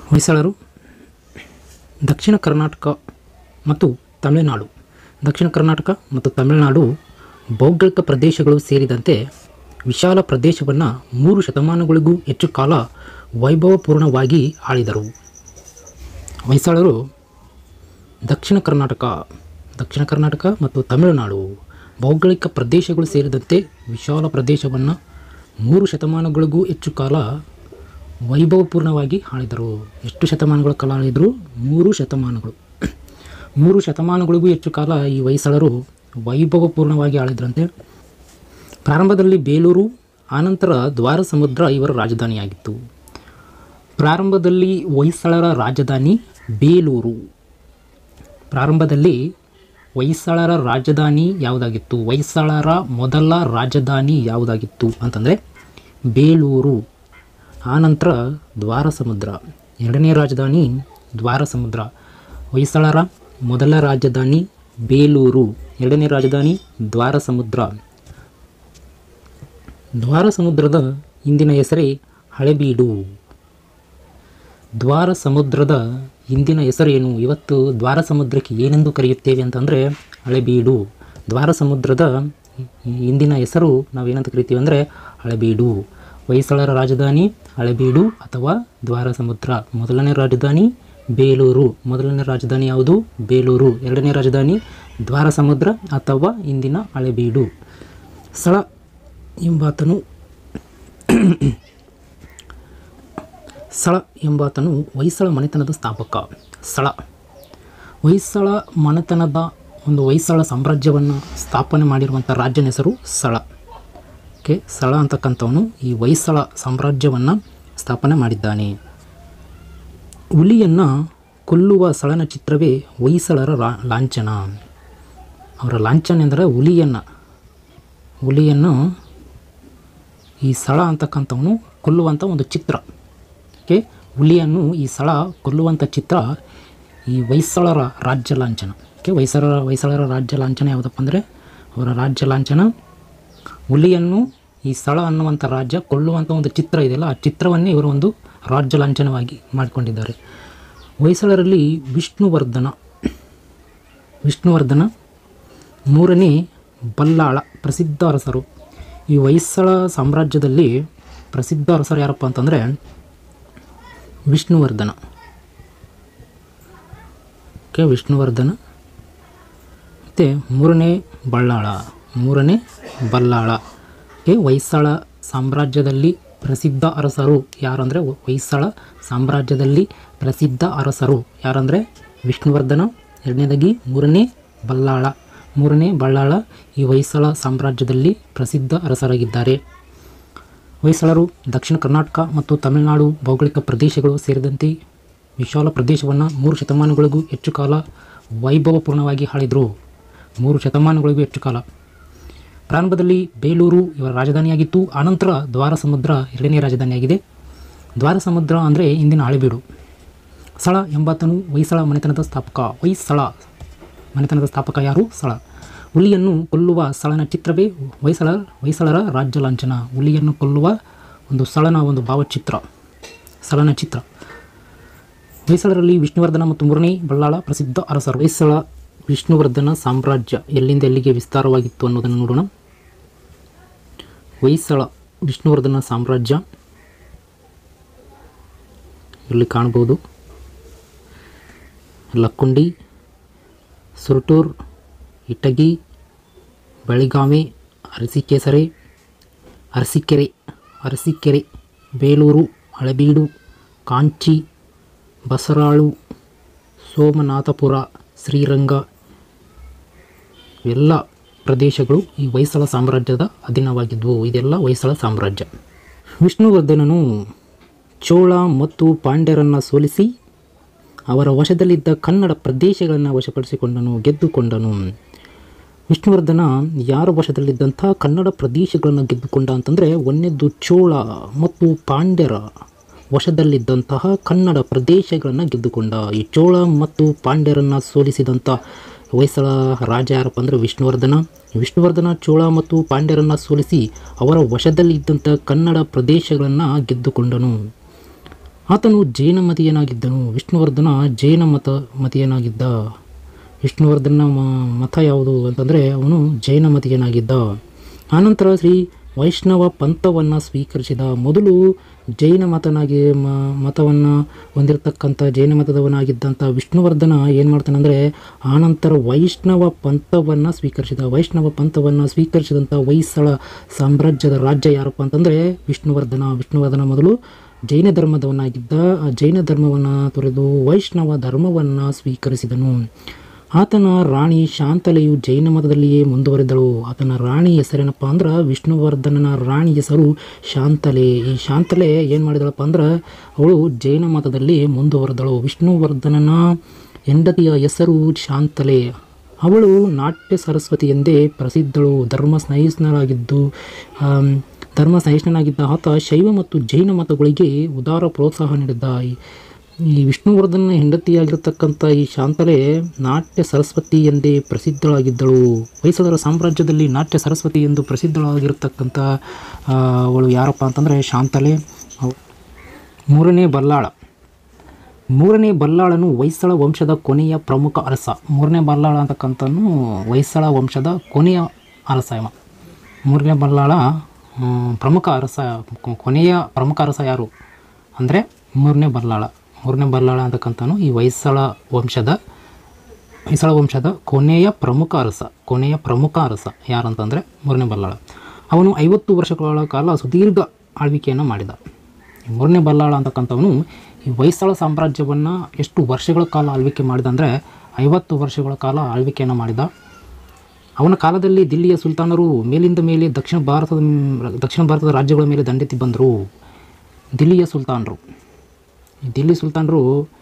ಹೊಯ್ಸಳರು ದಕ್ಷಿಣ ಕರ್ನಾಟಕ ಮತ್ತು ತಮಿಳುನಾಡು ದಕ್ಷಿಣ ಕರ್ನಾಟಕ ಮತ್ತು ತಮಿಳುನಾಡು ಭೌಗೋಳಿಕ ಪ್ರದೇಶಗಳು ಸೇರಿದಂತೆ ವಿಶಾಲ ಪ್ರದೇಶವನ್ನು ಮೂರು ಶತಮಾನಗಳಿಗೂ ಹೆಚ್ಚು ಕಾಲ ವೈಭವಪೂರ್ಣವಾಗಿ ಆಳಿದರು ಹೊಯ್ಸಳರು ದಕ್ಷಿಣ ಕರ್ನಾಟಕ ದಕ್ಷಿಣ ಕರ್ನಾಟಕ ಮತ್ತು ತಮಿಳುನಾಡು ಭೌಗೋಳಿಕ ಪ್ರದೇಶಗಳು ಸೇರಿದಂತೆ ವಿಶಾಲ ಪ್ರದೇಶವನ್ನು ಮೂರು ಶತಮಾನಗಳಿಗೂ ಹೆಚ್ಚು ಕಾಲ ವೈಭವಪೂರ್ಣವಾಗಿ ಆಳಿದರು ಎಷ್ಟು ಶತಮಾನಗಳ ಕಾಲ ಆಳಿದರು ಮೂರು ಶತಮಾನಗಳು ಮೂರು ಶತಮಾನಗಳಿಗೂ ಹೆಚ್ಚು ಕಾಲ ಈ ಹೊಯ್ಸಳರು ವೈಭವಪೂರ್ಣವಾಗಿ ಆಳಿದ್ರಂತೆ ಪ್ರಾರಂಭದಲ್ಲಿ ಬೇಲೂರು ಆನಂತರ ದ್ವಾರ ಸಮುದ್ರ ಇವರ ರಾಜಧಾನಿಯಾಗಿತ್ತು ಪ್ರಾರಂಭದಲ್ಲಿ ಹೊಯ್ಸಳರ ರಾಜಧಾನಿ ಬೇಲೂರು ಪ್ರಾರಂಭದಲ್ಲಿ ಹೊಯ್ಸಳರ ರಾಜಧಾನಿ ಯಾವುದಾಗಿತ್ತು ಹೊಯ್ಸಳರ ಮೊದಲ ರಾಜಧಾನಿ ಯಾವುದಾಗಿತ್ತು ಅಂತಂದರೆ ಬೇಲೂರು ಆನಂತರ ದ್ವಾರ ಸಮುದ್ರ ಎರಡನೇ ರಾಜಧಾನಿ ದ್ವಾರ ಸಮುದ್ರ ಹೊಯ್ಸಳರ ಮೊದಲ ರಾಜಧಾನಿ ಬೇಲೂರು ಎರಡನೇ ರಾಜಧಾನಿ ದ್ವಾರ ಸಮುದ್ರ ದ್ವಾರ ಸಮುದ್ರದ ಇಂದಿನ ಹೆಸರೇ ಹಳೆಬೀಡು ದ್ವಾರ ಸಮುದ್ರದ ಇಂದಿನ ಹೆಸರೇನು ಇವತ್ತು ದ್ವಾರ ಸಮುದ್ರಕ್ಕೆ ಏನೆಂದು ಕರೆಯುತ್ತೇವೆ ಅಂತಂದರೆ ಹಳೆಬೀಡು ದ್ವಾರ ಸಮುದ್ರದ ಇಂದಿನ ಹೆಸರು ನಾವೇನಂತ ಕರಿತೀವಿ ಅಂದರೆ ಹಳೆಬೀಡು ಹೊಯ್ಸಳರ ರಾಜಧಾನಿ ಹಳೆಬೀಡು ಅಥವಾ ದ್ವಾರ ಸಮುದ್ರ ಮೊದಲನೇ ರಾಜಧಾನಿ ಬೇಲೂರು ಮೊದಲನೇ ರಾಜಧಾನಿ ಯಾವುದು ಬೇಲೂರು ಎರಡನೇ ರಾಜಧಾನಿ ದ್ವಾರ ಸಮುದ್ರ ಅಥವಾ ಇಂದಿನ ಹಳೆಬೀಡು ಸ್ಥಳ ಎಂಬಾತನು ಸ್ಥಳ ಎಂಬಾತನು ಹೊಯ್ಸಳ ಮನೆತನದ ಸ್ಥಾಪಕ ಸ್ಥಳ ಹೊಯ್ಸಳ ಮನೆತನದ ಒಂದು ಹೊಯ್ಸಳ ಸಾಮ್ರಾಜ್ಯವನ್ನು ಸ್ಥಾಪನೆ ಮಾಡಿರುವಂಥ ರಾಜ್ಯನ ಹೆಸರು ಸ್ಥಳ ಓಕೆ ಸ್ಥಳ ಅಂತಕ್ಕಂಥವನು ಈ ಹೊಯ್ಸಳ ಸಾಮ್ರಾಜ್ಯವನ್ನು ಸ್ಥಾಪನೆ ಮಾಡಿದ್ದಾನೆ ಹುಲಿಯನ್ನು ಕೊಲ್ಲುವ ಸ್ಥಳನ ಚಿತ್ರವೇ ಹೊಯ್ಸಳರ ರಾ ಲಾಂಛನ ಅವರ ಲಾಂಛನ ಎಂದರೆ ಹುಲಿಯನ್ನು ಹುಲಿಯನ್ನು ಈ ಸ್ಥಳ ಅಂತಕ್ಕಂಥವನು ಕೊಲ್ಲುವಂಥ ಒಂದು ಚಿತ್ರ ಓಕೆ ಹುಲಿಯನ್ನು ಈ ಸ್ಥಳ ಕೊಲ್ಲುವಂಥ ಚಿತ್ರ ಈ ಹೊಯ್ಸಳರ ರಾಜ್ಯ ಲಾಂಛನ ಓಕೆ ಹೊಯ್ಸಳರ ಹೊಯ್ಸಳರ ರಾಜ್ಯ ಲಾಂಛನ ಯಾವುದಪ್ಪ ಅಂದರೆ ಅವರ ರಾಜ್ಯ ಲಾಂಛನ ಹುಲಿಯನ್ನು ಈ ಸ್ಥಳ ಅನ್ನುವಂಥ ರಾಜ್ಯ ಕೊಳ್ಳುವಂಥ ಒಂದು ಚಿತ್ರ ಇದೆಯಲ್ಲ ಆ ಚಿತ್ರವನ್ನೇ ಇವರು ಒಂದು ರಾಜ್ಯ ಲಾಂಛನವಾಗಿ ಮಾಡಿಕೊಂಡಿದ್ದಾರೆ ಹೊಯ್ಸಳರಲ್ಲಿ ವಿಷ್ಣುವರ್ಧನ ವಿಷ್ಣುವರ್ಧನ ಮೂರನೇ ಬಲ್ಲಾಳ ಪ್ರಸಿದ್ಧ ಅರಸರು ಈ ಹೊಯ್ಸಳ ಸಾಮ್ರಾಜ್ಯದಲ್ಲಿ ಪ್ರಸಿದ್ಧ ಅರಸರು ಯಾರಪ್ಪ ಅಂತಂದರೆ ವಿಷ್ಣುವರ್ಧನ ಓಕೆ ವಿಷ್ಣುವರ್ಧನ ಮತ್ತು ಮೂರನೇ ಬಳ್ಳಾಳ ಮೂರನೇ ಬಲ್ಲಾಳ ಓಕೆ ಹೊಯ್ಸಳ ಸಾಮ್ರಾಜ್ಯದಲ್ಲಿ ಪ್ರಸಿದ್ಧ ಅರಸರು ಯಾರಂದರೆ ಹೊಯ್ಸಳ ಸಾಮ್ರಾಜ್ಯದಲ್ಲಿ ಪ್ರಸಿದ್ಧ ಅರಸರು ಯಾರಂದರೆ ವಿಷ್ಣುವರ್ಧನ ಎರಡನೇದಾಗಿ ಮೂರನೇ ಬಲ್ಲಾಳ ಮೂರನೇ ಬಳ್ಳಾಳ ಈ ಹೊಯ್ಸಳ ಸಾಮ್ರಾಜ್ಯದಲ್ಲಿ ಪ್ರಸಿದ್ಧ ಅರಸರಾಗಿದ್ದಾರೆ ಹೊಯ್ಸಳರು ದಕ್ಷಿಣ ಕರ್ನಾಟಕ ಮತ್ತು ತಮಿಳುನಾಡು ಭೌಗೋಳಿಕ ಪ್ರದೇಶಗಳು ಸೇರಿದಂತೆ ವಿಶಾಲ ಪ್ರದೇಶವನ್ನು ಮೂರು ಶತಮಾನಗಳಿಗೂ ಹೆಚ್ಚು ಕಾಲ ವೈಭವಪೂರ್ಣವಾಗಿ ಆಳಿದರು ಮೂರು ಶತಮಾನಗಳಿಗೂ ಹೆಚ್ಚು ಕಾಲ ಪ್ರಾರಂಭದಲ್ಲಿ ಬೇಲೂರು ಇವರ ರಾಜಧಾನಿಯಾಗಿತ್ತು ಆನಂತರ ದ್ವಾರ ಸಮುದ್ರ ಎರಡನೇ ರಾಜಧಾನಿಯಾಗಿದೆ ದ್ವಾರ ಸಮುದ್ರ ಅಂದರೆ ಇಂದಿನ ಹಳೆಬೀಡು ಸ್ಥಳ ಎಂಬಾತನು ಹೊಯ್ಸಳ ಮನೆತನದ ಸ್ಥಾಪಕ ಹೊಯ್ಸಳ ಮನೆತನದ ಸ್ಥಾಪಕ ಯಾರು ಸ್ಥಳ ಹುಲಿಯನ್ನು ಕೊಲ್ಲುವ ಸ್ಥಳನ ಚಿತ್ರವೇ ಹೊಯ್ಸಳ ಹೊಯ್ಸಳರ ರಾಜ್ಯ ಲಾಂಛನ ಹುಲಿಯನ್ನು ಕೊಲ್ಲುವ ಒಂದು ಸ್ಥಳನ ಒಂದು ಭಾವಚಿತ್ರ ಸ್ಥಳನ ಚಿತ್ರ ಹೊಯ್ಸಳರಲ್ಲಿ ವಿಷ್ಣುವರ್ಧನ ಮತ್ತು ಮೂರನೇ ಬಳ್ಳಾಳ ಪ್ರಸಿದ್ಧ ಅರಸರು ಹೊಯ್ಸಳ ವಿಷ್ಣುವರ್ಧನ ಸಾಮ್ರಾಜ್ಯ ಎಲ್ಲಿಂದ ಎಲ್ಲಿಗೆ ವಿಸ್ತಾರವಾಗಿತ್ತು ಅನ್ನೋದನ್ನು ನೋಡೋಣ ಹೊಯ್ಸಳ ವಿಷ್ಣುವರ್ಧನ ಸಾಮ್ರಾಜ್ಯ ಇಲ್ಲಿ ಕಾಣ್ಬೋದು ಲಕ್ಕುಂಡಿ ಸುರಟೂರ್ ಇಟಗಿ ಬೆಳಗಾವಿ ಅರಸೀಕೆಸರೆ ಅರಸೀಕೆರೆ ಅರಸೀಕೆರೆ ಬೇಲೂರು ಹಳೆಬೀಡು ಕಾಂಚಿ ಬಸರಾಳು ಸೋಮನಾಥಪುರ ಶ್ರೀರಂಗ ಎಲ್ಲ ಪ್ರದೇಶಗಳು ಈ ಹೊಯ್ಸಳ ಸಾಮ್ರಾಜ್ಯದ ಅಧೀನವಾಗಿದ್ವು ಇದೆಲ್ಲ ಹೊಯ್ಸಳ ಸಾಮ್ರಾಜ್ಯ ವಿಷ್ಣುವರ್ಧನನು ಚೋಳ ಮತ್ತು ಪಾಂಡ್ಯರನ್ನು ಸೋಲಿಸಿ ಅವರ ವಶದಲ್ಲಿದ್ದ ಕನ್ನಡ ಪ್ರದೇಶಗಳನ್ನು ವಶಪಡಿಸಿಕೊಂಡನು ಗೆದ್ದುಕೊಂಡನು ವಿಷ್ಣುವರ್ಧನ ಯಾರ ವಶದಲ್ಲಿದ್ದಂಥ ಕನ್ನಡ ಪ್ರದೇಶಗಳನ್ನು ಗೆದ್ದುಕೊಂಡ ಅಂತಂದರೆ ಒಂದನೇದ್ದು ಚೋಳ ಮತ್ತು ಪಾಂಡ್ಯರ ವಶದಲ್ಲಿದ್ದಂತಹ ಕನ್ನಡ ಪ್ರದೇಶಗಳನ್ನು ಗೆದ್ದುಕೊಂಡ ಈ ಚೋಳ ಮತ್ತು ಪಾಂಡ್ಯರನ್ನು ಸೋಲಿಸಿದಂಥ ಹೊಯ್ಸಳ ರಾಜ ಯಾರಪ್ಪ ಅಂದರೆ ವಿಷ್ಣುವರ್ಧನ ವಿಷ್ಣುವರ್ಧನ ಚೋಳ ಮತ್ತು ಪಾಂಡ್ಯರನ್ನು ಸೋಲಿಸಿ ಅವರ ವಶದಲ್ಲಿದ್ದಂಥ ಕನ್ನಡ ಪ್ರದೇಶಗಳನ್ನು ಗೆದ್ದುಕೊಂಡನು ಆತನು ಜೈನ ಮತೀಯನಾಗಿದ್ದನು ವಿಷ್ಣುವರ್ಧನ ಜೈನ ಮತ ಮತೀಯನಾಗಿದ್ದ ವಿಷ್ಣುವರ್ಧನ ಮ- ಮತ ಯಾವುದು ಅಂತಂದರೆ ಅವನು ಜೈನ ಮತೀಯನಾಗಿದ್ದ ಆನಂತರ ಶ್ರೀ ವೈಷ್ಣವ ಪಂಥವನ್ನು ಸ್ವೀಕರಿಸಿದ ಮೊದಲು ಜೈನ ಮತನಾಗಿ ಮ ಮತವನ್ನು ಹೊಂದಿರತಕ್ಕಂಥ ಜೈನ ಮತದವನಾಗಿದ್ದಂಥ ವಿಷ್ಣುವರ್ಧನ ಏನು ಮಾಡ್ತಾನಂದರೆ ಆನಂತರ ವೈಷ್ಣವ ಪಂಥವನ್ನು ಸ್ವೀಕರಿಸಿದ ವೈಷ್ಣವ ಪಂಥವನ್ನು ಸ್ವೀಕರಿಸಿದಂಥ ಹೊಯ್ಸಳ ಸಾಮ್ರಾಜ್ಯದ ರಾಜ್ಯ ಯಾರಪ್ಪ ಅಂತಂದರೆ ವಿಷ್ಣುವರ್ಧನ ವಿಷ್ಣುವರ್ಧನ ಮೊದಲು ಜೈನ ಧರ್ಮದವನಾಗಿದ್ದ ಆ ಜೈನ ಧರ್ಮವನ್ನು ತೊರೆದು ವೈಷ್ಣವ ಧರ್ಮವನ್ನು ಸ್ವೀಕರಿಸಿದನು ಆತನ ರಾಣಿ ಶಾಂತಲೆಯು ಜೈನ ಮತದಲ್ಲಿಯೇ ಮುಂದುವರೆದಳು ಆತನ ರಾಣಿ ಹೆಸರೇನಪ್ಪ ಅಂದ್ರೆ ವಿಷ್ಣುವರ್ಧನನ ರಾಣಿ ಹೆಸರು ಶಾಂತಲೆ ಈ ಶಾಂತಲೆ ಏನು ಮಾಡಿದಳಪ್ಪ ಅಂದ್ರೆ ಅವಳು ಜೈನ ಮತದಲ್ಲಿ ಮುಂದುವರೆದಳು ವಿಷ್ಣುವರ್ಧನನ ಹೆಂಡತಿಯ ಹೆಸರು ಶಾಂತಲೆ ಅವಳು ನಾಟ್ಯ ಸರಸ್ವತಿ ಎಂದೇ ಪ್ರಸಿದ್ಧಳು ಧರ್ಮ ಸ್ನೇಹಿತನಾಗಿದ್ದು ಆಮ್, ಧರ್ಮ ಸಹಿಷ್ಣನಾಗಿದ್ದ ಆತ ಶೈವ ಮತ್ತು ಜೈನ ಮತಗಳಿಗೆ ಉದಾರ ಪ್ರೋತ್ಸಾಹ ನೀಡಿದ್ದ ಈ- ಈ ವಿಷ್ಣುವರ್ಧನ ಹೆಂಡತಿಯಾಗಿರ್ತಕ್ಕಂಥ ಈ ಶಾಂತಲೆ ನಾಟ್ಯ ಸರಸ್ವತಿ ಎಂದೇ ಪ್ರಸಿದ್ಧಳಾಗಿದ್ದಳು ಹೊಯ್ಸಳರ ಸಾಮ್ರಾಜ್ಯದಲ್ಲಿ ನಾಟ್ಯ ಸರಸ್ವತಿ ಎಂದು ಪ್ರಸಿದ್ಧಳಾಗಿರ್ತಕ್ಕಂಥ ಆ, ಅವಳು ಯಾರಪ್ಪ ಅಂತಂದರೆ ಶಾಂತಲೆ ಅವ್- ಮೂರನೇ ಬಲ್ಲಾಳ ಮೂರನೇ ಬಲ್ಲಾಳನು ಹೊಯ್ಸಳ ವಂಶದ ಕೊನೆಯ ಪ್ರಮುಖ ಅರಸ ಮೂರನೇ ಬಲ್ಲಾಳ ಅಂತಕ್ಕಂಥನು ಹೊಯ್ಸಳ ವಂಶದ ಕೊನೆಯ ಅರಸ ಇವ ಮೂರನೇ ಬಲ್ಲಾಳ ಆ, ಪ್ರಮುಖ ಅರಸ ಕೊ- ಕೊನೆಯ ಪ್ರಮುಖ ಅರಸ ಯಾರು ಅಂದರೆ ಮೂರನೇ ಬಲ್ಲಾಳ ಮೂರನೇ ಬಲ್ಲಾಳ ಅಂತಕ್ಕಂಥನು ಈ ಹೊಯ್ಸಳ ವಂಶದ ಹೊಯ್ಸಳ ವಂಶದ ಕೊನೆಯ ಪ್ರಮುಖ ಅರಸ ಕೊನೆಯ ಪ್ರಮುಖ ಅರಸ ಯಾರಂತಂದರೆ ಮೂರನೇ ಬಲ್ಲಾಳ ಅವನು ಐವತ್ತು ವರ್ಷಗಳ ಕಾಲ ಸುದೀರ್ಘ ಆಳ್ವಿಕೆಯನ್ನು ಮಾಡಿದ ಈ ಮೂರನೇ ಬಲ್ಲಾಳ ಅಂತಕ್ಕಂಥವನು ಈ ಹೊಯ್ಸಳ ಸಾಮ್ರಾಜ್ಯವನ್ನು ಎಷ್ಟು ವರ್ಷಗಳ ಕಾಲ ಆಳ್ವಿಕೆ ಮಾಡಿದ ಅಂದರೆ ಐವತ್ತು ವರ್ಷಗಳ ಕಾಲ ಆಳ್ವಿಕೆಯನ್ನು ಮಾಡಿದ ಅವನ ಕಾಲದಲ್ಲಿ ದಿಲ್ಲಿಯ ಸುಲ್ತಾನರು ಮೇಲಿಂದ ಮೇಲೆ ದಕ್ಷಿಣ ಭಾರತದ ದಕ್ಷಿಣ ಭಾರತದ ರಾಜ್ಯಗಳ ಮೇಲೆ ದಂಡೆತ್ತಿ ಬಂದರು ದಿಲ್ಲಿಯ ಸುಲ್ತಾನರು ಈ ದಿಲ್ಲಿ ಸುಲ್ತಾನರು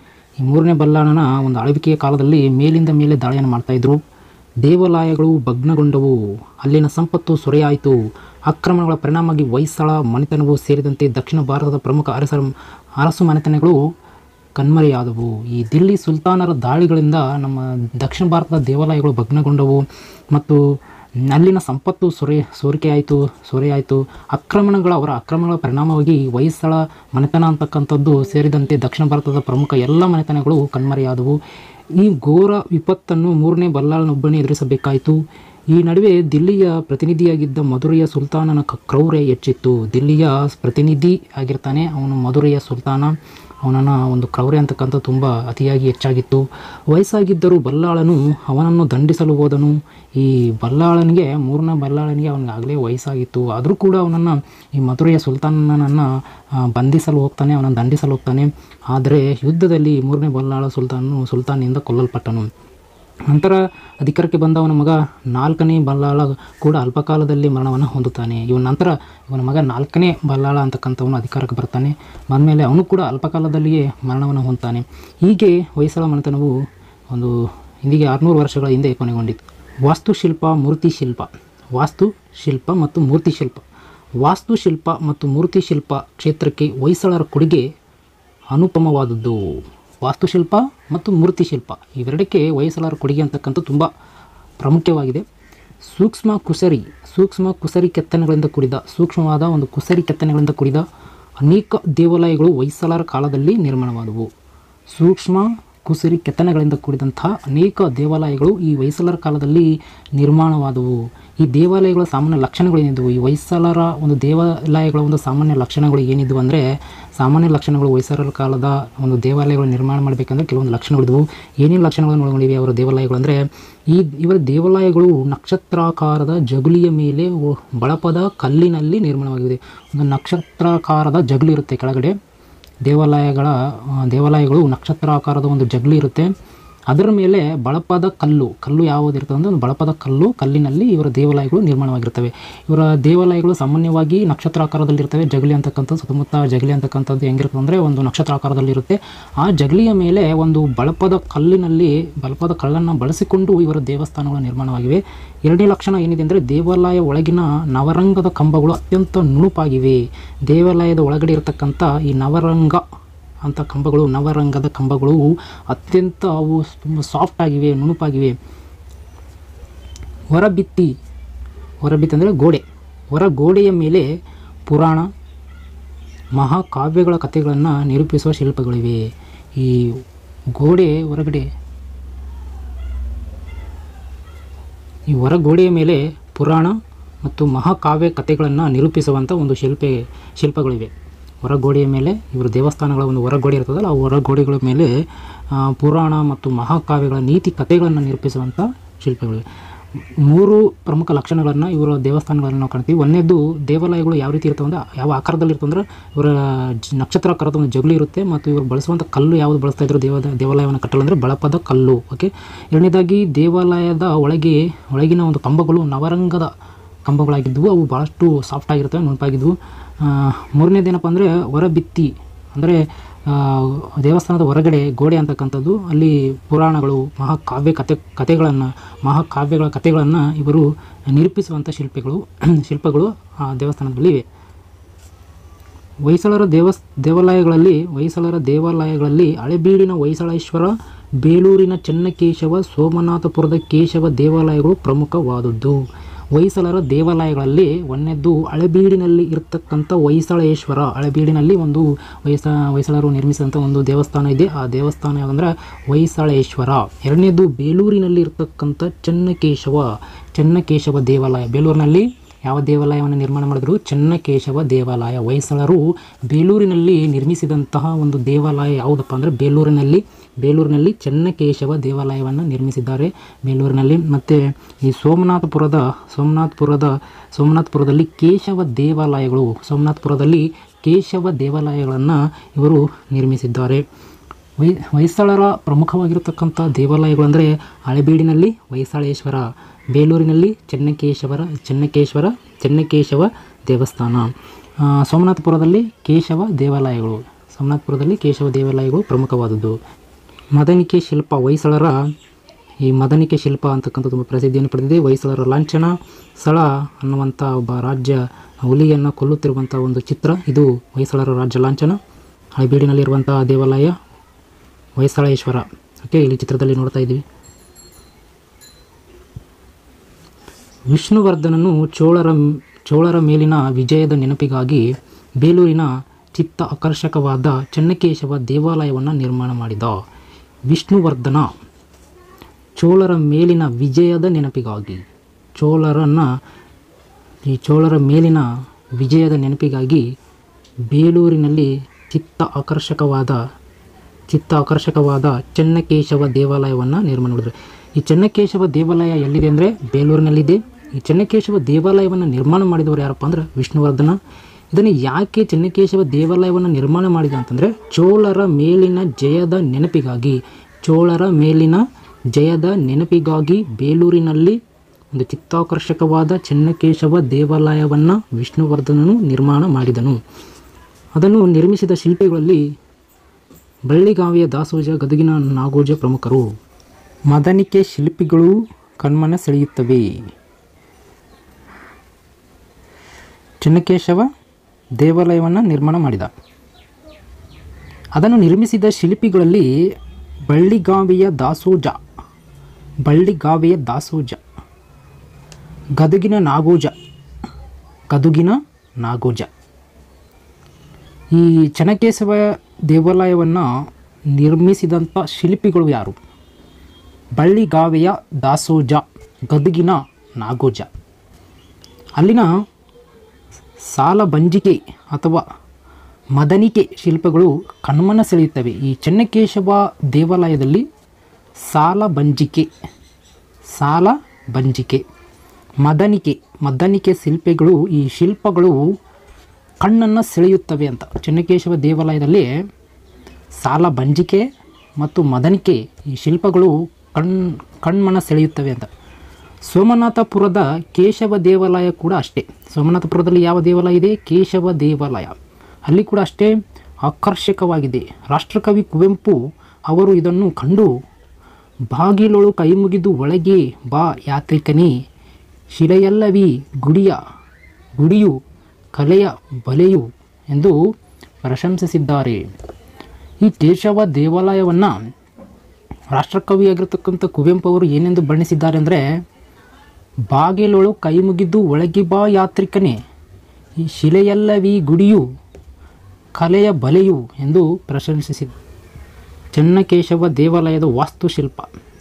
ಈ ಮೂರನೇ ಬಲ್ಲಾಳನ ಒಂದು ಆಳ್ವಿಕೆಯ ಕಾಲದಲ್ಲಿ ಮೇಲಿಂದ ಮೇಲೆ ದಾಳಿಯನ್ನು ಮಾಡ್ತಾಯಿದ್ರು ದೇವಾಲಯಗಳು ಭಗ್ನಗೊಂಡವು ಅಲ್ಲಿನ ಸಂಪತ್ತು ಸೊರೆಯಾಯಿತು ಆಕ್ರಮಣಗಳ ಪರಿಣಾಮವಾಗಿ ಹೊಯ್ಸಳ ಮನೆತನವು ಸೇರಿದಂತೆ ದಕ್ಷಿಣ ಭಾರತದ ಪ್ರಮುಖ ಅರಸರ ಅರಸು ಮನೆತನಗಳು ಕಣ್ಮರೆಯಾದವು ಈ ದಿಲ್ಲಿ ಸುಲ್ತಾನರ ದಾಳಿಗಳಿಂದ ನಮ್ಮ ದಕ್ಷಿಣ ಭಾರತದ ದೇವಾಲಯಗಳು ಭಗ್ನಗೊಂಡವು ಮತ್ತು ಅಲ್ಲಿನ ಸಂಪತ್ತು ಸೊರೆ ಸೋರಿಕೆಯಾಯಿತು ಸೊರೆಯಾಯಿತು ಆಕ್ರಮಣಗಳ ಅವರ ಆಕ್ರಮಣಗಳ ಪರಿಣಾಮವಾಗಿ ಹೊಯ್ಸಳ ಮನೆತನ ಅಂತಕ್ಕಂಥದ್ದು ಸೇರಿದಂತೆ ದಕ್ಷಿಣ ಭಾರತದ ಪ್ರಮುಖ ಎಲ್ಲ ಮನೆತನಗಳು ಕಣ್ಮರೆಯಾದವು ಈ ಘೋರ ವಿಪತ್ತನ್ನು ಮೂರನೇ ಬಲ್ಲಾಳನೊಬ್ಬನೇ ಎದುರಿಸಬೇಕಾಯಿತು ಈ ನಡುವೆ ದಿಲ್ಲಿಯ ಪ್ರತಿನಿಧಿಯಾಗಿದ್ದ ಮಧುರೆಯ ಸುಲ್ತಾನನ ಕ- ಕ್ರೌರ್ಯ ಹೆಚ್ಚಿತ್ತು ದಿಲ್ಲಿಯ ಪ್ರತಿನಿಧಿ ಆಗಿರ್ತಾನೆ ಅವನು ಮಧುರೆಯ ಸುಲ್ತಾನ ಅವನನ್ನ ಒಂದು ಕ್ರೌರ್ಯ ಅಂತಕ್ಕಂಥ ತುಂಬ ಅತಿಯಾಗಿ ಹೆಚ್ಚಾಗಿತ್ತು ವಯಸ್ಸಾಗಿದ್ದರೂ ಬಲ್ಲಾಳನು ಅವನನ್ನು ದಂಡಿಸಲು ಹೋದನು ಈ ಬಲ್ಲಾಳನಿಗೆ ಮೂರನೇ ಬಲ್ಲಾಳನಿಗೆ ಅವನಿಗಾಗಲೇ ವಯಸ್ಸಾಗಿತ್ತು ಆದರೂ ಕೂಡ ಅವನನ್ನು ಈ ಮಧುರೆಯ ಸುಲ್ತಾನನನ್ನು ಆ, ಬಂಧಿಸಲು ಹೋಗ್ತಾನೆ ಅವನನ್ನು ದಂಡಿಸಲು ಹೋಗ್ತಾನೆ ಆದರೆ ಯುದ್ಧದಲ್ಲಿ ಮೂರನೇ ಬಲ್ಲಾಳ ಸುಲ್ತಾನನು ಸುಲ್ತಾನಿಂದ ಕೊಲ್ಲಲ್ಪಟ್ಟನು ನಂತರ ಅಧಿಕಾರಕ್ಕೆ ಬಂದ ಅವನ ಮಗ ನಾಲ್ಕನೇ ಬಲ್ಲಾಳ ಕೂಡ ಅಲ್ಪಕಾಲದಲ್ಲಿ ಮರಣವನ್ನು ಹೊಂದುತ್ತಾನೆ ಇವನ ನಂತರ ಇವನ ಮಗ ನಾಲ್ಕನೇ ಬಲ್ಲಾಳ ಅಂತಕ್ಕಂಥವನು ಅಧಿಕಾರಕ್ಕೆ ಬರ್ತಾನೆ ಬಂದಮೇಲೆ ಅವನು ಕೂಡ ಅಲ್ಪಕಾಲದಲ್ಲಿಯೇ ಮರಣವನ್ನು ಹೊಂದ್ತಾನೆ ಹೀಗೆ ಹೊಯ್ಸಳ ಮನೆತನವು ಒಂದು ಇಂದಿಗೆ ಆರುನೂರು ವರ್ಷಗಳ ಹಿಂದೆ ಕೊನೆಗೊಂಡಿತು ವಾಸ್ತುಶಿಲ್ಪ ಮೂರ್ತಿಶಿಲ್ಪ ವಾಸ್ತುಶಿಲ್ಪ ಮತ್ತು ಮೂರ್ತಿಶಿಲ್ಪ ವಾಸ್ತುಶಿಲ್ಪ ಮತ್ತು ಮೂರ್ತಿಶಿಲ್ಪ ಕ್ಷೇತ್ರಕ್ಕೆ ಹೊಯ್ಸಳರ ಕೊಡುಗೆ ಅನುಪಮವಾದದ್ದು ವಾಸ್ತುಶಿಲ್ಪ ಮತ್ತು ಮೂರ್ತಿಶಿಲ್ಪ ಇವೆರಡಕ್ಕೆ ಹೊಯ್ಸಳರ ಕೊಡುಗೆ ಅಂತಕ್ಕಂಥ ತುಂಬ ಪ್ರಾಮುಖ್ಯವಾಗಿದೆ ಸೂಕ್ಷ್ಮ ಕುಸರಿ ಸೂಕ್ಷ್ಮ ಕುಸರಿ ಕೆತ್ತನೆಗಳಿಂದ ಕೂಡಿದ ಸೂಕ್ಷ್ಮವಾದ ಒಂದು ಕುಸರಿ ಕೆತ್ತನೆಗಳಿಂದ ಕೂಡಿದ ಅನೇಕ ದೇವಾಲಯಗಳು ಹೊಯ್ಸಳರ ಕಾಲದಲ್ಲಿ ನಿರ್ಮಾಣವಾದವು ಸೂಕ್ಷ್ಮ ಕುಸರಿ ಕೆತ್ತನೆಗಳಿಂದ ಕೂಡಿದಂತಹ ಅನೇಕ ದೇವಾಲಯಗಳು ಈ ಹೊಯ್ಸಳರ ಕಾಲದಲ್ಲಿ ನಿರ್ಮಾಣವಾದವು ಈ ದೇವಾಲಯಗಳ ಸಾಮಾನ್ಯ ಲಕ್ಷಣಗಳೇನಿದ್ದವು ಈ ಹೊಯ್ಸಳರ ಒಂದು ದೇವಾಲಯಗಳ ಒಂದು ಸಾಮಾನ್ಯ ಲಕ್ಷಣಗಳು ಏನಿದ್ವು ಅಂದರೆ ಸಾಮಾನ್ಯ ಲಕ್ಷಣಗಳು ಹೊಯ್ಸಳರ ಕಾಲದ ಒಂದು ದೇವಾಲಯಗಳು ನಿರ್ಮಾಣ ಮಾಡಬೇಕಂದ್ರೆ ಕೆಲವೊಂದು ಲಕ್ಷಣಗಳಿದ್ವು ಏನೇನು ಲಕ್ಷಣಗಳನ್ನು ಒಳಗೊಂಡಿವೆ ಅವರ ದೇವಾಲಯಗಳು ಅಂದರೆ ಈ ಇವರ ದೇವಾಲಯಗಳು ನಕ್ಷತ್ರಾಕಾರದ ಜಗುಲಿಯ ಮೇಲೆ ಒ- ಬಳಪದ ಕಲ್ಲಿನಲ್ಲಿ ನಿರ್ಮಾಣವಾಗಿದೆ ಒಂದು ನಕ್ಷತ್ರಾಕಾರದ ಜಗುಲಿ ಇರುತ್ತೆ ಕೆಳಗಡೆ ದೇವಾಲಯಗಳ ಆ, ದೇವಾಲಯಗಳು ನಕ್ಷತ್ರ ಆಕಾರದ ಒಂದು ಜಗಲಿ ಇರುತ್ತೆ ಅದರ ಮೇಲೆ ಬಳಪದ ಕಲ್ಲು ಕಲ್ಲು ಯಾವುದಿರ್ತದೆ ಅಂದರೆ ಒಂದು ಬಳಪದ ಕಲ್ಲು ಕಲ್ಲಿನಲ್ಲಿ ಇವರ ದೇವಾಲಯಗಳು ನಿರ್ಮಾಣವಾಗಿರ್ತವೆ ಇವರ ದೇವಾಲಯಗಳು ಸಾಮಾನ್ಯವಾಗಿ ನಕ್ಷತ್ರ ಆಕಾರದಲ್ಲಿರ್ತವೆ ಜಗಲಿ ಅಂತಕ್ಕಂಥದ್ದು ಸುತ್ತಮುತ್ತ ಜಗಲಿ ಅಂತಕ್ಕಂಥದ್ದು ಹೆಂಗಿರ್ತದೆ ಅಂದರೆ ಒಂದು ನಕ್ಷತ್ರ ಆಕಾರದಲ್ಲಿರುತ್ತೆ ಆ ಜಗಲಿಯ ಮೇಲೆ ಒಂದು ಬಳಪದ ಕಲ್ಲಿನಲ್ಲಿ ಬಳಪದ ಕಲ್ಲನ್ನು ಬಳಸಿಕೊಂಡು ಇವರ ದೇವಸ್ಥಾನಗಳು ನಿರ್ಮಾಣವಾಗಿವೆ ಎರಡನೇ ಲಕ್ಷಣ ಏನಿದೆ ಅಂದರೆ ದೇವಾಲಯ ಒಳಗಿನ ನವರಂಗದ ಕಂಬಗಳು ಅತ್ಯಂತ ನುಣುಪಾಗಿವೆ ದೇವಾಲಯದ ಒಳಗಡೆ ಇರತಕ್ಕಂಥ ಈ ನವರಂಗ ಅಂತ ಕಂಬಗಳು ನವರಂಗದ ಕಂಬಗಳು ಅತ್ಯಂತ ಅವು ತುಂಬ ಸಾಫ್ಟ್ ಆಗಿವೆ ನುಣುಪಾಗಿವೆ ಹೊರಭಿತ್ತಿ ಹೊರಭಿತ್ತಿ ಅಂದರೆ ಗೋಡೆ ಹೊರ ಗೋಡೆಯ ಮೇಲೆ ಪುರಾಣ ಮಹಾಕಾವ್ಯಗಳ ಕಥೆಗಳನ್ನು ನಿರೂಪಿಸುವ ಶಿಲ್ಪಗಳಿವೆ ಈ ಗೋಡೆ ಹೊರಗಡೆ ಈ ಹೊರ ಗೋಡೆಯ ಮೇಲೆ ಪುರಾಣ ಮತ್ತು ಮಹಾಕಾವ್ಯ ಕಥೆಗಳನ್ನು ನಿರೂಪಿಸುವಂಥ ಒಂದು ಶಿಲ್ಪ ಶಿಲ್ಪಗಳಿವೆ ಹೊರ ಗೋಡೆಯ ಮೇಲೆ ಇವರು ದೇವಸ್ಥಾನಗಳ ಒಂದು ಹೊರ ಗೋಡೆ ಇರ್ತದಲ್ಲ ಆ ಹೊರ ಗೋಡೆಗಳ ಮೇಲೆ ಆ, ಪುರಾಣ ಮತ್ತು ಮಹಾಕಾವ್ಯಗಳ ನೀತಿ ಕಥೆಗಳನ್ನು ನಿರೂಪಿಸುವಂಥ ಶಿಲ್ಪಗಳಿವೆ ಮೂರು ಪ್ರಮುಖ ಲಕ್ಷಣಗಳನ್ನು ಇವರ ದೇವಸ್ಥಾನಗಳನ್ನು ನಾವು ಕಾಣ್ತೀವಿ ಒಂದನೇದು ದೇವಾಲಯಗಳು ಯಾವ ರೀತಿ ಇರ್ತವೆ ಅಂದ್ರೆ ಯಾವ ಆಕಾರದಲ್ಲಿ ಇರ್ತವೆ ಅಂದ್ರೆ ಇವರ ಜ- ನಕ್ಷತ್ರಾಕಾರದ ಒಂದು ಜಗಲಿ ಇರುತ್ತೆ ಮತ್ತು ಇವರು ಬಳಸುವಂಥ ಕಲ್ಲು ಯಾವುದು ಬಳಸ್ತಾ ಇದ್ರು ದೇವ ದೇವಾಲಯವನ್ನು ಕಟ್ಟಲು ಅಂದರೆ ಬಳಪದ ಕಲ್ಲು ಓಕೆ ಎರಡನೇದಾಗಿ ದೇವಾಲಯದ ಒಳಗೆ ಒಳಗಿನ ಒಂದು ಕಂಬಗಳು ನವರಂಗದ ಕಂಬಗಳಾಗಿದ್ದವು ಅವು ಭಾಳಷ್ಟು ಸಾಫ್ಟ್ ಆಗಿರ್ತವೆ ನುಣುಪಾಗಿದ್ದವು ಆ, ಮೂರನೇದೇನಪ್ಪ ಅಂದರೆ ಹೊರಭಿತ್ತಿ ಅಂದರೆ ಆ, ದೇವಸ್ಥಾನದ ಹೊರಗಡೆ ಗೋಡೆ ಅಂತಕ್ಕಂಥದ್ದು ಅಲ್ಲಿ ಪುರಾಣಗಳು ಮಹಾಕಾವ್ಯ ಕತೆ ಕಥೆಗಳನ್ನು ಮಹಾಕಾವ್ಯಗಳ ಕಥೆಗಳನ್ನು ಇವರು ನಿರೂಪಿಸುವಂಥ ಶಿಲ್ಪಿಗಳು ಶಿಲ್ಪಗಳು ಆ ದೇವಸ್ಥಾನದಲ್ಲಿ ಇವೆ ಹೊಯ್ಸಳರ ದೇವಸ್ ದೇವಾಲಯಗಳಲ್ಲಿ ಹೊಯ್ಸಳರ ದೇವಾಲಯಗಳಲ್ಲಿ ಹಳೆಬೀಡಿನ ಹೊಯ್ಸಳೇಶ್ವರ ಬೇಲೂರಿನ ಚೆನ್ನಕೇಶವ ಸೋಮನಾಥಪುರದ ಕೇಶವ ದೇವಾಲಯಗಳು ಪ್ರಮುಖವಾದದ್ದು ಹೊಯ್ಸಳರ ದೇವಾಲಯಗಳಲ್ಲಿ ಒಂದನೇದ್ದು ಹಳೆಬೀಡಿನಲ್ಲಿ ಇರತಕ್ಕಂಥ ಹೊಯ್ಸಳೇಶ್ವರ ಹಳೆಬೀಡಿನಲ್ಲಿ ಒಂದು ಹೊಯ್ಸ ಹೊಯ್ಸಳರು ನಿರ್ಮಿಸಿದಂಥ ಒಂದು ದೇವಸ್ಥಾನ ಇದೆ ಆ ದೇವಸ್ಥಾನ ಯಾವುದಂದ್ರೆ ಹೊಯ್ಸಳೇಶ್ವರ ಎರಡನೇದು ಬೇಲೂರಿನಲ್ಲಿ ಇರತಕ್ಕಂಥ ಚೆನ್ನಕೇಶವ ಚೆನ್ನಕೇಶವ ದೇವಾಲಯ ಬೇಲೂರಿನಲ್ಲಿ ಯಾವ ದೇವಾಲಯವನ್ನು ನಿರ್ಮಾಣ ಮಾಡಿದ್ರು ಚೆನ್ನಕೇಶವ ದೇವಾಲಯ ಹೊಯ್ಸಳರು ಬೇಲೂರಿನಲ್ಲಿ ನಿರ್ಮಿಸಿದಂತಹ ಒಂದು ದೇವಾಲಯ ಯಾವುದಪ್ಪ ಅಂದರೆ ಬೇಲೂರಿನಲ್ಲಿ ಬೇಲೂರಿನಲ್ಲಿ ಚೆನ್ನಕೇಶವ ದೇವಾಲಯವನ್ನು ನಿರ್ಮಿಸಿದ್ದಾರೆ ಬೇಲೂರಿನಲ್ಲಿ ಮತ್ತು ಈ ಸೋಮನಾಥಪುರದ ಸೋಮನಾಥಪುರದ ಸೋಮನಾಥಪುರದಲ್ಲಿ ಕೇಶವ ದೇವಾಲಯಗಳು ಸೋಮನಾಥಪುರದಲ್ಲಿ ಕೇಶವ ದೇವಾಲಯಗಳನ್ನು ಇವರು ನಿರ್ಮಿಸಿದ್ದಾರೆ ವೈ ಹೊಯ್ಸಳರ ಪ್ರಮುಖವಾಗಿರತಕ್ಕಂಥ ದೇವಾಲಯಗಳು ಅಂದರೆ ಹಳೆಬೀಡಿನಲ್ಲಿ ಹೊಯ್ಸಳೇಶ್ವರ ಬೇಲೂರಿನಲ್ಲಿ ಚೆನ್ನಕೇಶವರ ಚೆನ್ನಕೇಶ್ವರ ಚೆನ್ನಕೇಶವ ದೇವಸ್ಥಾನ ಆ, ಸೋಮನಾಥಪುರದಲ್ಲಿ ಕೇಶವ ದೇವಾಲಯಗಳು ಸೋಮನಾಥಪುರದಲ್ಲಿ ಕೇಶವ ದೇವಾಲಯಗಳು ಪ್ರಮುಖವಾದದ್ದು ಮದನಿಕೆ ಶಿಲ್ಪ ಹೊಯ್ಸಳರ ಈ ಮದನಿಕೆ ಶಿಲ್ಪ ಅಂತಕ್ಕಂಥದ್ದು ತುಂಬ ಪ್ರಸಿದ್ಧಿಯನ್ನು ಪಡೆದಿದೆ ಹೊಯ್ಸಳರ ಲಾಂಛನ ಸ್ಥಳ ಅನ್ನುವಂಥ ಒಬ್ಬ ರಾಜ್ಯ ಹುಲಿಯನ್ನು ಕೊಲ್ಲುತ್ತಿರುವಂಥ ಒಂದು ಚಿತ್ರ ಇದು ಹೊಯ್ಸಳರ ರಾಜ್ಯ ಲಾಂಛನ ಹಳೆಬೀಡಿನಲ್ಲಿರುವಂಥ ದೇವಾಲಯ ಹೊಯ್ಸಳೇಶ್ವರ ಓಕೆ ಇಲ್ಲಿ ಚಿತ್ರದಲ್ಲಿ ನೋಡ್ತಾ ಇದ್ದೀವಿ ವಿಷ್ಣುವರ್ಧನನು ಚೋಳರ ಚೋಳರ ಮೇಲಿನ ವಿಜಯದ ನೆನಪಿಗಾಗಿ ಬೇಲೂರಿನ ಚಿತ್ತ ಆಕರ್ಷಕವಾದ ಚೆನ್ನಕೇಶವ ದೇವಾಲಯವನ್ನು ನಿರ್ಮಾಣ ಮಾಡಿದ ವಿಷ್ಣುವರ್ಧನ ಚೋಳರ ಮೇಲಿನ ವಿಜಯದ ನೆನಪಿಗಾಗಿ ಚೋಳರನ್ನು ಈ ಚೋಳರ ಮೇಲಿನ ವಿಜಯದ ನೆನಪಿಗಾಗಿ ಬೇಲೂರಿನಲ್ಲಿ ಚಿತ್ತ ಆಕರ್ಷಕವಾದ ಚಿತ್ತ ಆಕರ್ಷಕವಾದ ಚೆನ್ನಕೇಶವ ದೇವಾಲಯವನ್ನು ನಿರ್ಮಾಣ ಮಾಡಿದ್ರು ಈ ಚೆನ್ನಕೇಶವ ದೇವಾಲಯ ಎಲ್ಲಿದೆ ಅಂದರೆ ಬೇಲೂರಿನಲ್ಲಿದೆ ಈ ಚೆನ್ನಕೇಶವ ದೇವಾಲಯವನ್ನು ನಿರ್ಮಾಣ ಮಾಡಿದವರು ಯಾರಪ್ಪ ಅಂದ್ರೆ ವಿಷ್ಣುವರ್ಧನ ಇದನ್ನು ಯಾಕೆ ಚೆನ್ನಕೇಶವ ದೇವಾಲಯವನ್ನು ನಿರ್ಮಾಣ ಮಾಡಿದ ಅಂತಂದರೆ ಚೋಳರ ಮೇಲಿನ ಜಯದ ನೆನಪಿಗಾಗಿ ಚೋಳರ ಮೇಲಿನ ಜಯದ ನೆನಪಿಗಾಗಿ ಬೇಲೂರಿನಲ್ಲಿ ಒಂದು ಚಿತ್ತಾಕರ್ಷಕವಾದ ಚೆನ್ನಕೇಶವ ದೇವಾಲಯವನ್ನು ವಿಷ್ಣುವರ್ಧನನು ನಿರ್ಮಾಣ ಮಾಡಿದನು ಅದನ್ನು ನಿರ್ಮಿಸಿದ ಶಿಲ್ಪಿಗಳಲ್ಲಿ ಬಳ್ಳಿಗಾವಿಯ ದಾಸೋಜ ಗದಗಿನ ನಾಗೋಜ ಪ್ರಮುಖರು ಮದನಿಕೆ ಶಿಲ್ಪಿಗಳು ಕಣ್ಮನ ಸೆಳೆಯುತ್ತವೆ ಚೆನ್ನಕೇಶವ ದೇವಾಲಯವನ್ನು ನಿರ್ಮಾಣ ಮಾಡಿದ ಅದನ್ನು ನಿರ್ಮಿಸಿದ ಶಿಲ್ಪಿಗಳಲ್ಲಿ ಬಳ್ಳಿಗಾವಿಯ ದಾಸೋಜ ಬಳ್ಳಿಗಾವಿಯ ದಾಸೋಜ ಗದಗಿನ ನಾಗೋಜ ಗದುಗಿನ ನಾಗೋಜ ಈ ಚೆನ್ನಕೇಶವ ದೇವಾಲಯವನ್ನು ನಿರ್ಮಿಸಿದಂಥ ಶಿಲ್ಪಿಗಳು ಯಾರು ಬಳ್ಳಿಗಾವೆಯ ದಾಸೋಜ ಗದಗಿನ ನಾಗೋಜ ಅಲ್ಲಿನ ಸಾಲಬಂಜಿಕೆ ಅಥವಾ ಮದನಿಕೆ ಶಿಲ್ಪಗಳು ಕಣ್ಮನ ಸೆಳೆಯುತ್ತವೆ ಈ ಚೆನ್ನಕೇಶವ ದೇವಾಲಯದಲ್ಲಿ ಸಾಲಬಂಜಿಕೆ ಸಾಲ ಬಂಜಿಕೆ ಮದನಿಕೆ ಮದನಿಕೆ ಶಿಲ್ಪಿಗಳು ಈ ಶಿಲ್ಪಗಳು ಕಣ್ಣನ್ನು ಸೆಳೆಯುತ್ತವೆ ಅಂತ ಚೆನ್ನಕೇಶವ ದೇವಾಲಯದಲ್ಲಿ ಸಾಲ ಬಂಜಿಕೆ ಮತ್ತು ಮದನಿಕೆ ಈ ಶಿಲ್ಪಗಳು ಕಣ್ ಕಣ್ಮನ ಸೆಳೆಯುತ್ತವೆ ಅಂತ ಸೋಮನಾಥಪುರದ ಕೇಶವ ದೇವಾಲಯ ಕೂಡ ಅಷ್ಟೇ ಸೋಮನಾಥಪುರದಲ್ಲಿ ಯಾವ ದೇವಾಲಯ ಇದೆ ಕೇಶವ ದೇವಾಲಯ ಅಲ್ಲಿ ಕೂಡ ಅಷ್ಟೇ ಆಕರ್ಷಕವಾಗಿದೆ ರಾಷ್ಟ್ರಕವಿ ಕುವೆಂಪು ಅವರು ಇದನ್ನು ಕಂಡು ಬಾಗಿಲೊಳು ಕೈಮುಗಿದು ಒಳಗೆ ಬಾ ಯಾತ್ರಿಕನೇ ಶಿಲೆಯಲ್ಲವಿ ಗುಡಿಯ ಗುಡಿಯು ಕಲೆಯ ಬಲೆಯು ಎಂದು ಪ್ರಶಂಸಿಸಿದ್ದಾರೆ ಈ ಕೇಶವ ದೇವಾಲಯವನ್ನು ರಾಷ್ಟ್ರಕವಿಯಾಗಿರ್ತಕ್ಕಂಥ ಕುವೆಂಪು ಅವರು ಏನೆಂದು ಬಣ್ಣಿಸಿದ್ದಾರೆ ಅಂದರೆ ಬಾಗಿಲೊಳು ಕೈ ಮುಗಿದು ಒಳಗೆ ಬಾ ಯಾತ್ರಿಕನೇ ಈ ಶಿಲೆಯಲ್ಲವಿ ಗುಡಿಯು ಕಲೆಯ ಬಲೆಯು ಎಂದು ಪ್ರಶಂಸಿಸಿದ ಚೆನ್ನಕೇಶವ ದೇವಾಲಯದ ವಾಸ್ತುಶಿಲ್ಪ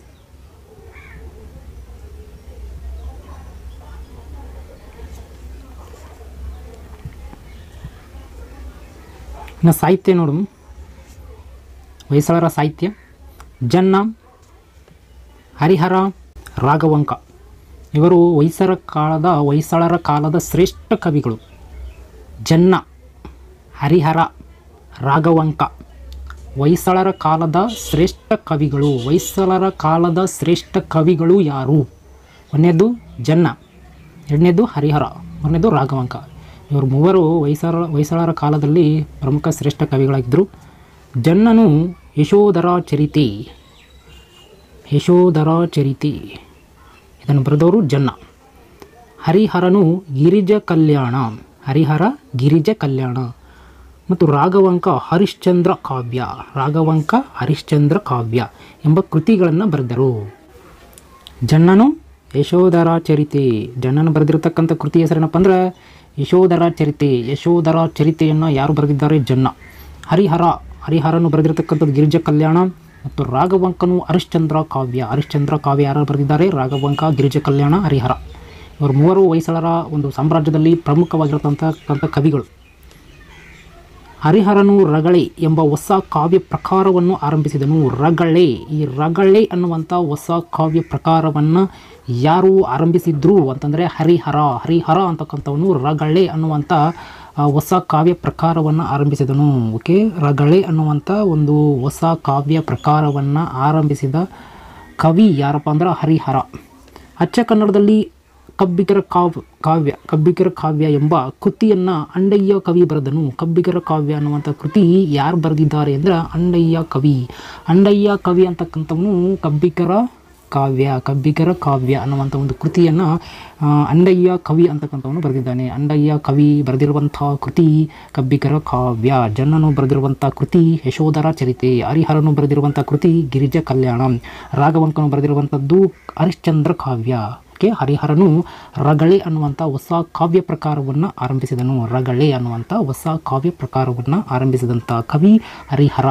ಇನ್ನು ಸಾಹಿತ್ಯ ನೋಡು ಹೊಯ್ಸಳರ ಸಾಹಿತ್ಯ ಜನ್ನ ಹರಿಹರ ರಾಘವಂಕ ಇವರು ಹೊಯ್ಸಳ ಕಾಲದ ಹೊಯ್ಸಳರ ಕಾಲದ ಶ್ರೇಷ್ಠ ಕವಿಗಳು ಜನ್ನ ಹರಿಹರ ರಾಘವಂಕ ಹೊಯ್ಸಳರ ಕಾಲದ ಶ್ರೇಷ್ಠ ಕವಿಗಳು ಹೊಯ್ಸಳರ ಕಾಲದ ಶ್ರೇಷ್ಠ ಕವಿಗಳು ಯಾರು ಒಂದನೇದು ಜನ್ನ ಎರಡನೇದು ಹರಿಹರ ಮೂರನೇದು ರಾಘವಂಕ ಇವರು ಮೂವರು ಹೊಯ್ಸಳ ಹೊಯ್ಸಳರ ಕಾಲದಲ್ಲಿ ಪ್ರಮುಖ ಶ್ರೇಷ್ಠ ಕವಿಗಳಾಗಿದ್ದರು ಜನ್ನನು ಯಶೋಧರ ಚರಿತೆ ಯಶೋಧರ ಚರಿತೆ ಇದನ್ನು ಬರೆದವರು ಜನ್ನ ಹರಿಹರನು ಗಿರಿಜ ಕಲ್ಯಾಣ ಹರಿಹರ ಗಿರಿಜ ಕಲ್ಯಾಣ ಮತ್ತು ರಾಘವಂಕ ಹರಿಶ್ಚಂದ್ರ ಕಾವ್ಯ ರಾಘವಂಕ ಹರಿಶ್ಚಂದ್ರ ಕಾವ್ಯ ಎಂಬ ಕೃತಿಗಳನ್ನು ಬರೆದರು ಜನ್ನನು ಯಶೋಧರ ಚರಿತೆ ಜನ್ನನು ಬರೆದಿರತಕ್ಕಂಥ ಕೃತಿ ಹೆಸರೇನಪ್ಪ ಅಂದ್ರೆ ಯಶೋಧರ ಚರಿತೆ ಯಶೋಧರ ಚರಿತೆಯನ್ನು ಯಾರು ಬರೆದಿದ್ದಾರೆ ಜನ್ನ ಹರಿಹರ ಹರಿಹರನು ಬರೆದಿರತಕ್ಕಂಥದ್ದು ಗಿರಿಜ ಕಲ್ಯಾಣ ಮತ್ತು ರಾಘವಂಕನು ಹರಿಶ್ಚಂದ್ರ ಕಾವ್ಯ ಹರಿಶ್ಚಂದ್ರ ಕಾವ್ಯ ಯಾರು ಬರೆದಿದ್ದಾರೆ ರಾಘವಂಕ ಗಿರಿಜ ಕಲ್ಯಾಣ ಹರಿಹರ ಇವರು ಮೂವರು ಹೊಯ್ಸಳರ ಒಂದು ಸಾಮ್ರಾಜ್ಯದಲ್ಲಿ ಪ್ರಮುಖವಾಗಿರತಕ್ಕಂಥ ಕವಿಗಳು ಹರಿಹರನು ರಗಳೆ ಎಂಬ ಹೊಸ ಕಾವ್ಯ ಪ್ರಕಾರವನ್ನು ಆರಂಭಿಸಿದನು ರಗಳೆ ಈ ರಗಳೆ ಅನ್ನುವಂಥ ಹೊಸ ಕಾವ್ಯ ಪ್ರಕಾರವನ್ನು ಯಾರು ಆರಂಭಿಸಿದ್ರು ಅಂತಂದರೆ ಹರಿಹರ ಹರಿಹರ ಅಂತಕ್ಕಂಥವನು ರಗಳೆ ಅನ್ನುವಂಥ ಆ, ಹೊಸ ಕಾವ್ಯ ಪ್ರಕಾರವನ್ನು ಆರಂಭಿಸಿದನು ಓಕೆ ರಗಳೆ ಅನ್ನುವಂಥ ಒಂದು ಹೊಸ ಕಾವ್ಯ ಪ್ರಕಾರವನ್ನು ಆರಂಭಿಸಿದ ಕವಿ ಯಾರಪ್ಪ ಅಂದ್ರೆ ಹರಿಹರ ಅಚ್ಚ ಕನ್ನಡದಲ್ಲಿ ಕಬ್ಬಿಗರ ಕಾವ್ ಕಾವ್ಯ ಕಬ್ಬಿಗರ ಕಾವ್ಯ ಎಂಬ ಕೃತಿಯನ್ನು ಅಂಡಯ್ಯ ಕವಿ ಬರೆದನು ಕಬ್ಬಿಗರ ಕಾವ್ಯ ಅನ್ನುವಂಥ ಕೃತಿ ಯಾರು ಬರೆದಿದ್ದಾರೆ ಅಂದರೆ ಅಂಡಯ್ಯ ಕವಿ ಅಂಡಯ್ಯ ಕವಿ ಅಂತಕ್ಕಂಥವನು ಕಬ್ಬಿಗರ ಕಾವ್ಯ ಕಬ್ಬಿಗರ ಕಾವ್ಯ ಅನ್ನುವಂಥ ಒಂದು ಕೃತಿಯನ್ನು ಅಂಡಯ್ಯ ಕವಿ ಅಂತಕ್ಕಂಥವನು ಬರೆದಿದ್ದಾನೆ ಅಂಡಯ್ಯ ಕವಿ ಬರೆದಿರುವಂಥ ಕೃತಿ ಕಬ್ಬಿಗರ ಕಾವ್ಯ ಜನ್ನನು ಬರೆದಿರುವಂಥ ಕೃತಿ ಯಶೋಧರ ಚರಿತೆ ಹರಿಹರನು ಬರೆದಿರುವಂಥ ಕೃತಿ ಗಿರಿಜ ಕಲ್ಯಾಣ ರಾಘವಂಕನು ಬರೆದಿರುವಂಥದ್ದು ಹರಿಶ್ಚಂದ್ರ ಕಾವ್ಯ ಕೆ ಹರಿಹರನು ರಗಳೆ ಅನ್ನುವಂಥ ಹೊಸ ಕಾವ್ಯ ಪ್ರಕಾರವನ್ನು ಆರಂಭಿಸಿದನು ರಗಳೆ ಅನ್ನುವಂಥ ಹೊಸ ಕಾವ್ಯ ಪ್ರಕಾರವನ್ನು ಆರಂಭಿಸಿದಂಥ ಕವಿ ಹರಿಹರ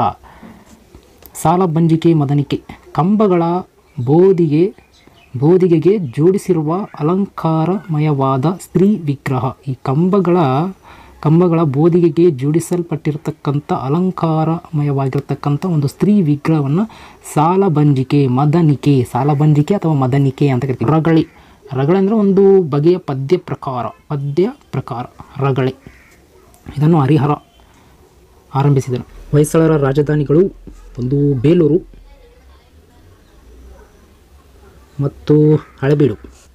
ಸಾಲಬಂಜಿಕೆ ಮದನಿಕೆ ಕಂಬಗಳ ಬೋದಿಗೆ ಬೋದಿಗೆಗೆ ಜೋಡಿಸಿರುವ ಅಲಂಕಾರಮಯವಾದ ಸ್ತ್ರೀ ವಿಗ್ರಹ ಈ ಕಂಬಗಳ ಕಂಬಗಳ ಬೋದಿಗೆಗೆ ಜೋಡಿಸಲ್ಪಟ್ಟಿರತಕ್ಕಂಥ ಅಲಂಕಾರಮಯವಾಗಿರ್ತಕ್ಕಂಥ ಒಂದು ಸ್ತ್ರೀ ವಿಗ್ರಹವನ್ನು ಸಾಲಬಂಜಿಕೆ ಮದನಿಕೆ ಸಾಲಬಂಜಿಕೆ ಅಥವಾ ಮದನಿಕೆ ಅಂತ ಕರಿತೀವಿ ರಗಳೆ ರಗಳೆ ಅಂದರೆ ಒಂದು ಬಗೆಯ ಪದ್ಯ ಪ್ರಕಾರ ಪದ್ಯ ಪ್ರಕಾರ ರಗಳೆ ಇದನ್ನು ಹರಿಹರ ಆರಂಭಿಸಿದನು ಹೊಯ್ಸಳರ ರಾಜಧಾನಿಗಳು ಒಂದು ಬೇಲೂರು ಮತ್ತು ಹಳೆಬೀಡು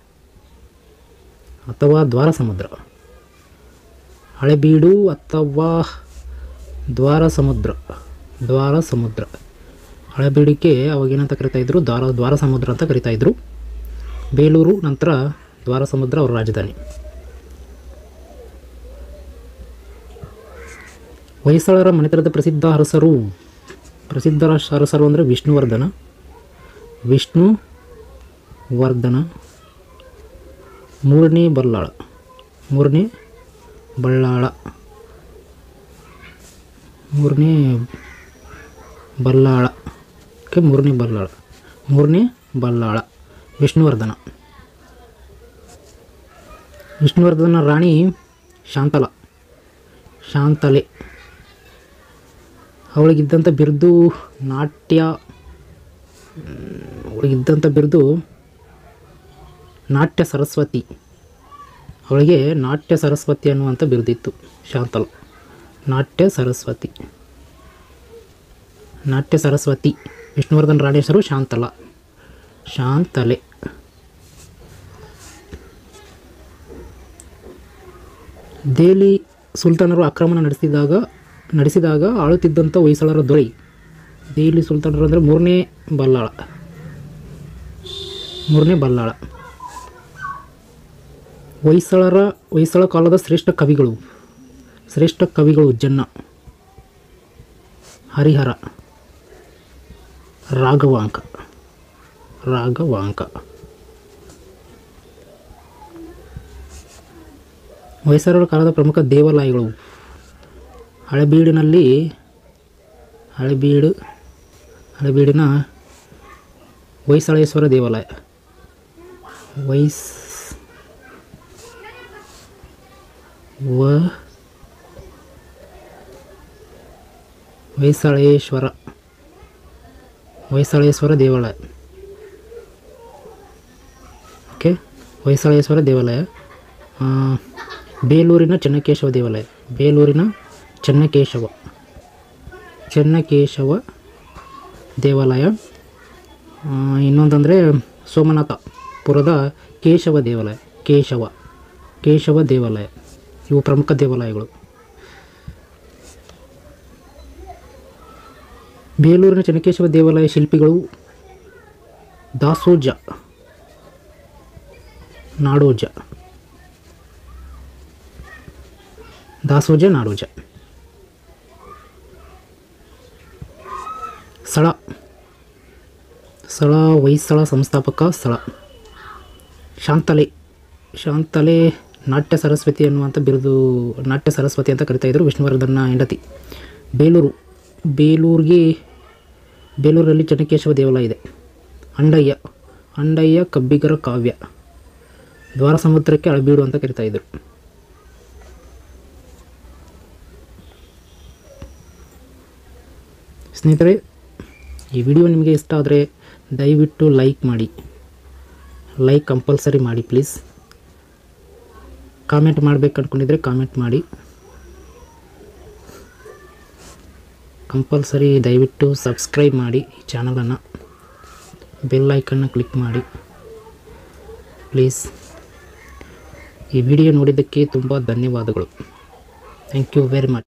ಅಥವಾ ದ್ವಾರ ಸಮುದ್ರ ಹಳೆಬೀಡು ಅಥವಾ ದ್ವಾರ ಸಮುದ್ರ ದ್ವಾರ ಸಮುದ್ರ ಹಳೆಬೀಡಿಕೆ ಅವಾಗ ಏನಂತ ಕರಿತಾ ಇದ್ರು ದ್ವಾರ ದ್ವಾರ ಸಮುದ್ರ ಅಂತ ಕರಿತಾ ಇದ್ರು ಬೇಲೂರು ನಂತರ ದ್ವಾರ ಸಮುದ್ರ ಅವರ ರಾಜಧಾನಿ ಹೊಯ್ಸಳರ ಮನೆತನದ ಪ್ರಸಿದ್ಧ ಅರಸರು ಪ್ರಸಿದ್ಧ ಅರಸರು ಅಂದರೆ ವಿಷ್ಣುವರ್ಧನ ವಿಷ್ಣು ವರ್ಧನ ಮೂರನೇ ಬಲ್ಲಾಳ ಮೂರನೇ ಬಳ್ಳಾಳ ಮೂರನೇ ಬಲ್ಲಾಳ ಓಕೆ ಮೂರನೇ ಬಲ್ಲಾಳ ಮೂರನೇ ಬಲ್ಲಾಳ ವಿಷ್ಣುವರ್ಧನ ವಿಷ್ಣುವರ್ಧನ ರಾಣಿ ಶಾಂತಲ ಶಾಂತಲೆ ಅವಳಿಗಿದ್ದಂಥ ಬಿರುದು ನಾಟ್ಯ ಅವಳಿಗಿದ್ದಂಥ ಬಿರುದು ನಾಟ್ಯ ಸರಸ್ವತಿ ಅವಳಿಗೆ ನಾಟ್ಯ ಸರಸ್ವತಿ ಅನ್ನುವಂಥ ಬಿರುದಿತ್ತು ಶಾಂತಲ ನಾಟ್ಯ ಸರಸ್ವತಿ ನಾಟ್ಯ ಸರಸ್ವತಿ ವಿಷ್ಣುವರ್ಧನ್ ರಾಣಿ ಹೆಸರು ಶಾಂತಲ ಶಾಂತಲೆ ದೆಹಲಿ ಸುಲ್ತಾನರು ಆಕ್ರಮಣ ನಡೆಸಿದಾಗ ನಡೆಸಿದಾಗ ಆಳುತ್ತಿದ್ದಂಥ ಹೊಯ್ಸಳರ ದೊರೆ ದೆಹಲಿ ಸುಲ್ತಾನರು ಅಂದರೆ ಮೂರನೇ ಬಲ್ಲಾಳ ಮೂರನೇ ಬಲ್ಲಾಳ ಹೊಯ್ಸಳರ ಹೊಯ್ಸಳ ಕಾಲದ ಶ್ರೇಷ್ಠ ಕವಿಗಳು ಶ್ರೇಷ್ಠ ಕವಿಗಳು ಜನ್ನ ಹರಿಹರ ರಾಘವಾಂಕ ರಾಘವಾಂಕ ಹೊಯ್ಸಳರ ಕಾಲದ ಪ್ರಮುಖ ದೇವಾಲಯಗಳು ಹಳೆಬೀಡಿನಲ್ಲಿ ಹಳೆಬೀಡು ಹಳೆಬೀಡಿನ ಹೊಯ್ಸಳೇಶ್ವರ ದೇವಾಲಯ ವೈಸ್ ವ ಹೊಯ್ಸಳೇಶ್ವರ ಹೊಯ್ಸಳೇಶ್ವರ ದೇವಾಲಯ ಓಕೆ ಹೊಯ್ಸಳೇಶ್ವರ ದೇವಾಲಯ ಆ, ಬೇಲೂರಿನ ಚೆನ್ನಕೇಶವ ದೇವಾಲಯ ಬೇಲೂರಿನ ಚೆನ್ನಕೇಶವ ಚೆನ್ನಕೇಶವ ದೇವಾಲಯ ಆ, ಇನ್ನೊಂದಂದರೆ ಸೋಮನಾಥಪುರದ ಕೇಶವ ದೇವಾಲಯ ಕೇಶವ ಕೇಶವ ದೇವಾಲಯ ಇವು ಪ್ರಮುಖ ದೇವಾಲಯಗಳು ಬೇಲೂರಿನ ಚೆನ್ನಕೇಶವ ದೇವಾಲಯ ಶಿಲ್ಪಿಗಳು ದಾಸೋಜ ನಾಡೋಜ ದಾಸೋಜ ನಾಡೋಜ ಸ್ಥಳ ಸ್ಥಳ ಹೊಯ್ಸಳ ಸಂಸ್ಥಾಪಕ ಸ್ಥಳ ಶಾಂತಲೆ ಶಾಂತಲೆ ನಾಟ್ಯ ಸರಸ್ವತಿ ಅನ್ನುವಂಥ ಬಿರುದು ನಾಟ್ಯ ಸರಸ್ವತಿ ಅಂತ ಕರಿತಾ ಇದ್ರು ವಿಷ್ಣುವರ್ಧನ್ನ ಹೆಂಡತಿ ಬೇಲೂರು ಬೇಲೂರಿಗೆ ಬೇಲೂರಲ್ಲಿ ಚೆನ್ನಕೇಶವ ದೇವಾಲಯ ಇದೆ ಅಂಡಯ್ಯ ಅಂಡಯ್ಯ ಕಬ್ಬಿಗರ ಕಾವ್ಯ ದ್ವಾರ ಸಮುದ್ರಕ್ಕೆ ಅಳಬೀಡು ಅಂತ ಕರಿತಾ ಇದ್ರು ಸ್ನೇಹಿತರೆ ಈ ವಿಡಿಯೋ ನಿಮಗೆ ಇಷ್ಟ ಆದರೆ ದಯವಿಟ್ಟು ಲೈಕ್ ಮಾಡಿ ಲೈಕ್ ಕಂಪಲ್ಸರಿ ಮಾಡಿ ಪ್ಲೀಸ್ ಕಾಮೆಂಟ್ ಮಾಡಬೇಕು ಅಂದ್ಕೊಂಡಿದ್ರೆ ಕಾಮೆಂಟ್ ಮಾಡಿ ಕಂಪಲ್ಸರಿ ದಯವಿಟ್ಟು ಸಬ್ಸ್ಕ್ರೈಬ್ ಮಾಡಿ ಈ ಚಾನಲನ್ನು ಬೆಲ್ ಐಕನ್ನ ಕ್ಲಿಕ್ ಮಾಡಿ ಪ್ಲೀಸ್ ಈ ವಿಡಿಯೋ ನೋಡಿದ್ದಕ್ಕೆ ತುಂಬ ಧನ್ಯವಾದಗಳು ಥ್ಯಾಂಕ್ ಯು ವೆರಿ ಮಚ್